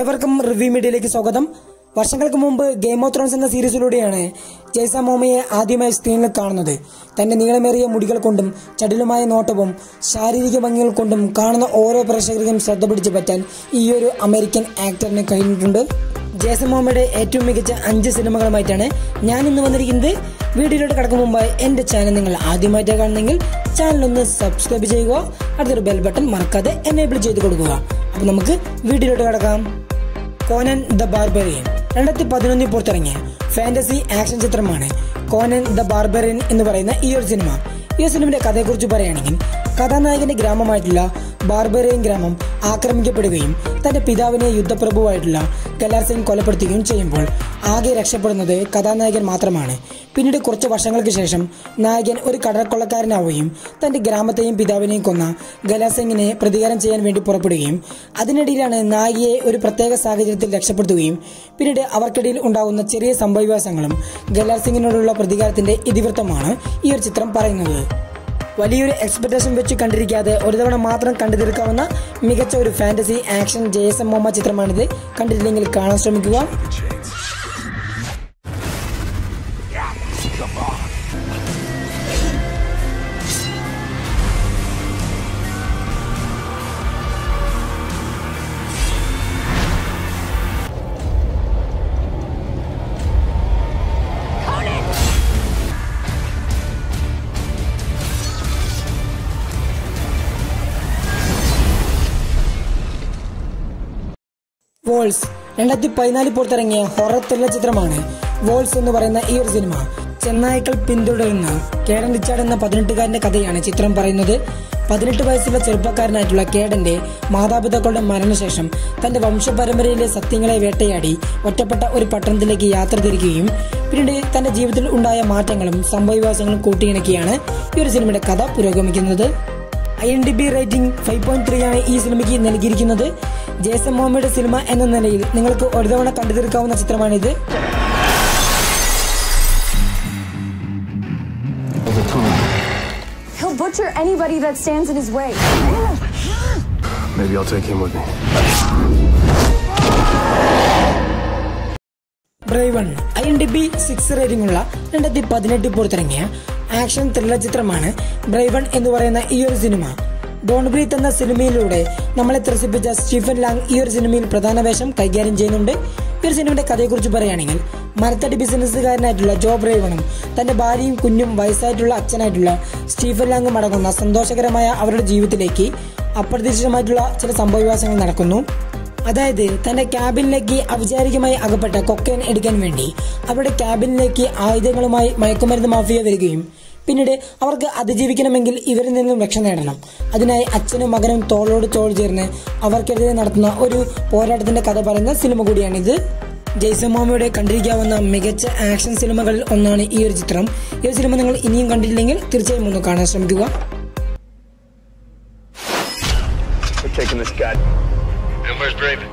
ഏവർക്കും റിവ്യൂ മീഡിയയിലേക്ക് സ്വാഗതം വർഷങ്ങൾക്ക് മുമ്പ് ഗെയിം ഓഫ് ത്രോൺസ് എന്ന സീരീസിലൂടെയാണ് ജയ്സ മോമയെ ആദ്യമായി സ്ക്രീനിൽ കാണുന്നത് തന്റെ നീളമേറിയ മുടികൾ കൊണ്ടും ചടിലുമായ നോട്ടവും ശാരീരിക ഭംഗികൾ കൊണ്ടും കാണുന്ന ഓരോ പ്രേക്ഷകർക്കും ശ്രദ്ധ പിടിച്ചു പറ്റാൻ ഈ ഒരു അമേരിക്കൻ ആക്ടറിന് കഴിഞ്ഞിട്ടുണ്ട് ജേസൺ മോമയുടെ ഏറ്റവും മികച്ച അഞ്ച് സിനിമകളുമായിട്ടാണ് ഞാൻ ഇന്ന് വന്നിരിക്കുന്നത് വീഡിയോയിലോട്ട് കടക്കും മുമ്പായി എന്റെ ചാനൽ നിങ്ങൾ ആദ്യമായിട്ടാണ് കാണുന്നെങ്കിൽ ചാനൽ ഒന്ന് സബ്സ്ക്രൈബ് ചെയ്യുക അടുത്തൊരു ബെൽ ബട്ടൺ മറക്കാതെ എനേബിൾ ചെയ്ത് കൊടുക്കുക അപ്പൊ നമുക്ക് വീഡിയോയിലോട്ട് കടക്കാം കോനൻ ദ ബാർബറിയൻ രണ്ടായിരത്തി പതിനൊന്നിൽ പുറത്തിറങ്ങിയ ഫാന്റസി ആക്ഷൻ ചിത്രമാണ് കോനൻ ദ ബാർബറിയൻ എന്ന് പറയുന്ന ഈ ഒരു സിനിമ ഈ സിനിമയുടെ കഥയെക്കുറിച്ച് പറയുകയാണെങ്കിൽ കഥാനായകന്റെ ഗ്രാമമായിട്ടുള്ള ബാർബറിയൻ ഗ്രാമം ആക്രമിക്കപ്പെടുകയും തന്റെ പിതാവിനെ യുദ്ധപ്രഭുവായിട്ടുള്ള കലാർ സിംഗ് കൊലപ്പെടുത്തുകയും ചെയ്യുമ്പോൾ ആകെ രക്ഷപ്പെടുന്നത് കഥാനായകൻ മാത്രമാണ് പിന്നീട് കുറച്ച് വർഷങ്ങൾക്ക് ശേഷം നായകൻ ഒരു കടൽക്കൊള്ളക്കാരനാവുകയും തന്റെ ഗ്രാമത്തെയും പിതാവിനെയും കൊന്ന ഗലാ സിംഗിനെ പ്രതികാരം ചെയ്യാൻ വേണ്ടി പുറപ്പെടുകയും അതിനിടയിലാണ് നായികയെ ഒരു പ്രത്യേക സാഹചര്യത്തിൽ രക്ഷപ്പെടുത്തുകയും പിന്നീട് അവർക്കിടയിൽ ഉണ്ടാകുന്ന ചെറിയ സംഭവവികാസങ്ങളും ഗലാർ സിംഗിനോടുള്ള പ്രതികാരത്തിന്റെ ഇതിവൃത്തമാണ് ഈ ഒരു ചിത്രം പറയുന്നത് വലിയൊരു എക്സ്പെക്ടേഷൻ വെച്ച് കണ്ടിരിക്കാതെ ഒരു തവണ മാത്രം കണ്ടു തീർക്കാവുന്ന മികച്ച ഒരു ഫാന്റസി ആക്ഷൻ ജേസൺ മോമ ചിത്രമാണിത് കണ്ടിട്ടില്ലെങ്കിൽ കാണാൻ ശ്രമിക്കുക വോൾസ് രണ്ടായിരത്തി പതിനാലിൽ പുറത്തിറങ്ങിയ ഹൊറർ ത്രില്ലർ ചിത്രമാണ് വോൾസ് എന്ന് പറയുന്ന ഈ ഒരു സിനിമ ചെന്നായ്ക്കൾ പിന്തുടരുന്ന കേഡൻ റിച്ചാർഡ് എന്ന പതിനെട്ടുകാരന്റെ കഥയാണ് ചിത്രം പറയുന്നത് പതിനെട്ട് വയസ്സുള്ള ചെറുപ്പക്കാരനായിട്ടുള്ള കേഡന്റെ മാതാപിതാക്കളുടെ മരണശേഷം തന്റെ വംശപരമ്പരയിലെ സത്യങ്ങളെ വേട്ടയാടി ഒറ്റപ്പെട്ട ഒരു പട്ടണത്തിലേക്ക് യാത്ര തിരിക്കുകയും പിന്നീട് തന്റെ ജീവിതത്തിൽ ഉണ്ടായ മാറ്റങ്ങളും സംഭവവികാസങ്ങളും കൂട്ടിയിണക്കിയാണ് ഈ ഒരു സിനിമയുടെ കഥ പുരോഗമിക്കുന്നത് I N D B rating five point three ആണ് ഈ സിനിമയ്ക്ക് നൽകിയിരിക്കുന്നത് ജേസൺ മോമയുടെ സിനിമ എന്ന നിലയിൽ നിങ്ങൾക്ക് ഒരു തവണ കണ്ടു തീർക്കാവുന്ന ചിത്രമാണിത് He'll butcher anybody that stands in his way. Maybe I'll take him with me. Braven I N D B six rating ഉള്ള രണ്ടായിരത്തി പതിനെട്ടിൽ പുറത്തിറങ്ങിയ ആക്ഷൻ ത്രില്ലർ ചിത്രമാണ് ബ്രൈവൺ എന്ന് പറയുന്ന ഈ ഒരു സിനിമ ഡോൺ ബ്രീത്ത് എന്ന സിനിമയിലൂടെ നമ്മളെ ത്രസിപ്പിച്ച സ്റ്റീഫൻ ലാങ് ഈ ഒരു സിനിമയിൽ പ്രധാന വേഷം കൈകാര്യം ചെയ്യുന്നുണ്ട് ഈ ഒരു സിനിമയുടെ കഥയെക്കുറിച്ച് പറയുകയാണെങ്കിൽ മരത്തടി ബിസിനസ്സുകാരനായിട്ടുള്ള ജോ ബ്രൈവണും തന്റെ ഭാര്യയും കുഞ്ഞും വയസ്സായിട്ടുള്ള അച്ഛനായിട്ടുള്ള സ്റ്റീഫൻ ലാങ്ങും അടങ്ങുന്ന സന്തോഷകരമായ അവരുടെ ജീവിതത്തിലേക്ക് അപ്രതീക്ഷിതമായിട്ടുള്ള ചില സംഭവവികാസങ്ങൾ നടക്കുന്നു അതായത് തന്റെ ക്യാബിനിലേക്ക് അവിചാരികമായി അകപ്പെട്ട കൊക്കൈൻ എടുക്കാൻ വേണ്ടി അവരുടെ ക്യാബിനിലേക്ക് ആയുധങ്ങളുമായി മയക്കുമരുന്ന് മാഫിയ വരികയും പിന്നീട് അവർക്ക് അതിജീവിക്കണമെങ്കിൽ ഇവരിൽ നിന്നും രക്ഷ നേടണം അതിനായി അച്ഛനും മകനും തോളോട് തോൾ ചേർന്ന് അവർക്കെതിരെ നടത്തുന്ന ഒരു പോരാട്ടത്തിന്റെ കഥ പറയുന്ന സിനിമ കൂടിയാണിത് ജയ്സൺ മാമയുടെ കണ്ടിരിക്കാവുന്ന മികച്ച ആക്ഷൻ സിനിമകളിൽ ഒന്നാണ് ഈ ഒരു ചിത്രം ഈ ഒരു സിനിമ നിങ്ങൾ ഇനിയും കണ്ടിട്ടില്ലെങ്കിൽ തീർച്ചയായും ഒന്ന് കാണാൻ ശ്രമിക്കുക We're taking this guy. And where's Braven?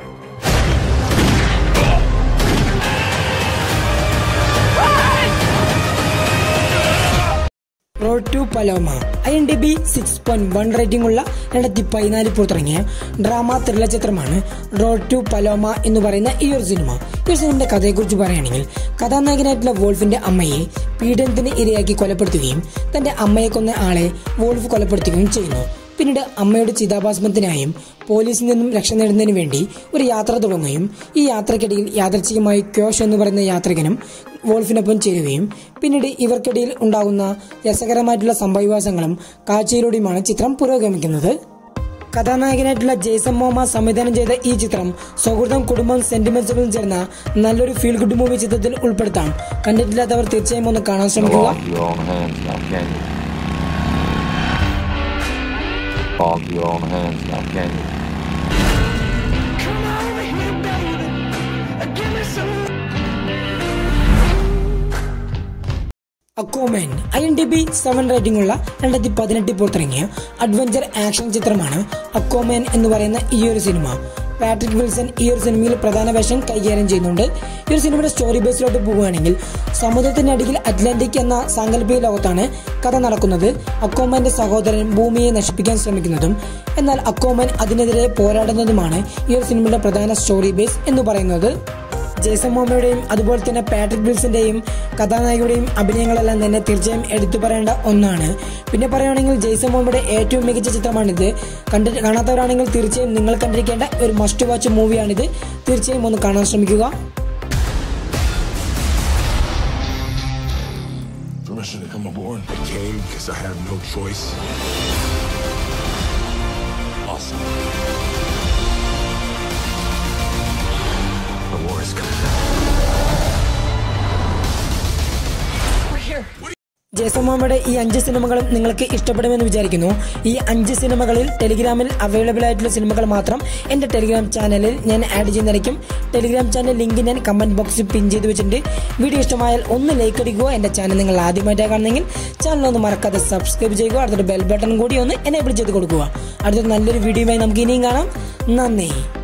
Road to Paloma I N D B six point one rating ഉള്ള രണ്ടായിരത്തി പതിനാലിൽ പുറത്തിറങ്ങിയ ഡ്രാമ ത്രില്ലർ ചിത്രമാണ് റോഡ് ടു പലോമ എന്ന് പറയുന്ന ഈ ഒരു സിനിമ ഈ ഒരു സിനിമയുടെ കഥയെക്കുറിച്ച് പറയുകയാണെങ്കിൽ കഥാനായകനായിട്ടുള്ള വോൾഫിന്റെ അമ്മയെ പീഡനത്തിന് ഇരയാക്കി കൊലപ്പെടുത്തുകയും തന്റെ അമ്മയെ കൊന്ന ആളെ വോൾഫ് കൊലപ്പെടുത്തുകയും ചെയ്യുന്നു പിന്നീട് അമ്മയുടെ ചിതാഭാസ്മത്തിനായും പോലീസിൽ നിന്നും രക്ഷ നേടുന്നതിന് വേണ്ടി ഒരു യാത്ര തുടങ്ങുകയും ഈ യാത്രക്കിടയിൽ യാദർച്ഛികമായി ക്യോഷ് എന്ന് പറയുന്ന യാത്രികനും വോൾഫിനൊപ്പം ചേരുകയും പിന്നീട് ഇവർക്കിടയിൽ ഉണ്ടാകുന്ന രസകരമായിട്ടുള്ള സംഭവവികാസങ്ങളും കാഴ്ചയിലൂടെയുമാണ് ചിത്രം പുരോഗമിക്കുന്നത് കഥാനായകനായിട്ടുള്ള ജേസൺ മോമ സംവിധാനം ചെയ്ത ഈ ചിത്രം സൗഹൃദം കുടുംബം സെന്റിമെന്റ്സുകളും ചേർന്ന നല്ലൊരു ഫീൽ ഗുഡ് മൂവി ചിത്രത്തിൽ ഉൾപ്പെടുത്താം കണ്ടിട്ടില്ലാത്തവർ തീർച്ചയായും ഒന്ന് കാണാൻ ശ്രമിക്കുക Log your own hands now, can you? Log your own hands now, can you? Aquaman I N D B seven rating ഉള്ള രണ്ടായിരത്തി പതിനെട്ടിൽ പുറത്തിറങ്ങിയ അഡ്വഞ്ചർ ആക്ഷൻ ചിത്രമാണ് അക്കോമാൻ എന്ന് പറയുന്ന ഈ ഒരു സിനിമ പാട്രിക് വിൽസൺ ഈ ഒരു സിനിമയിൽ പ്രധാന വേഷം കൈകാര്യം ചെയ്യുന്നുണ്ട് ഈ ഒരു സിനിമയുടെ സ്റ്റോറി ബേസിലോട്ട് പോവുകയാണെങ്കിൽ സമുദ്രത്തിനടിയിൽ അറ്റ്ലാന്റിക് എന്ന സാങ്കല്പിക ലോകത്താണ് കഥ നടക്കുന്നത് അക്കോമാന്റെ സഹോദരൻ ഭൂമിയെ നശിപ്പിക്കാൻ ശ്രമിക്കുന്നതും എന്നാൽ അക്കോമാൻ അതിനെതിരെ പോരാടുന്നതുമാണ് ഈ ഒരു സിനിമയുടെ പ്രധാന സ്റ്റോറി ബേസ് എന്ന് പറയുന്നത് ജേസൺ മോമയുടെയും അതുപോലെ തന്നെ പാട്രിക് ബിൽസിന്റെയും കഥാനായകയുടെയും അഭിനയങ്ങളെല്ലാം തന്നെ തീർച്ചയായും എടുത്തു പറയേണ്ട ഒന്നാണ് പിന്നെ പറയുകയാണെങ്കിൽ ജേസൺ മോമയുടെ ഏറ്റവും മികച്ച ചിത്രമാണിത് കണ്ടി കാണാത്തവരാണെങ്കിൽ തീർച്ചയായും നിങ്ങൾ കണ്ടിരിക്കേണ്ട ഒരു മസ്റ്റ് വാച്ച് മൂവിയാണിത് തീർച്ചയായും ഒന്ന് കാണാൻ ശ്രമിക്കുക Permission to come aboard. I came because I had no choice. Awesome. The war is coming. Jason മോമയുടെ ഈ അഞ്ച് സിനിമകളും നിങ്ങൾക്ക് ഇഷ്ടപ്പെടുമെന്ന് വിചാരിക്കുന്നു ഈ അഞ്ച് സിനിമകളിൽ ടെലിഗ്രാമിൽ അവൈലബിൾ ആയിട്ടുള്ള സിനിമകൾ മാത്രം എൻ്റെ ടെലിഗ്രാം ചാനലിൽ ഞാൻ ആഡ് ചെയ്യുന്നതായിരിക്കും ടെലിഗ്രാം ചാനൽ ലിങ്ക് ഞാൻ കമന്റ് ബോക്സിൽ പിൻ ചെയ്ത് വെച്ചിട്ടുണ്ട് വീഡിയോ ഇഷ്ടമായാൽ ഒന്ന് ലൈക്ക് അടിക്കുക എൻ്റെ ചാനൽ നിങ്ങൾ ആദ്യമായിട്ടാണ് കാണുന്നെങ്കിൽ ചാനൽ ഒന്ന് മറക്കാതെ സബ്സ്ക്രൈബ് ചെയ്യുക അടുത്തൊരു ബെൽ ബട്ടൺ കൂടി ഒന്ന് എനേബിൾ ചെയ്ത് കൊടുക്കുക അടുത്തൊരു നല്ലൊരു വീഡിയോയുമായി നമുക്ക് ഇനിയും കാണാം നന്ദി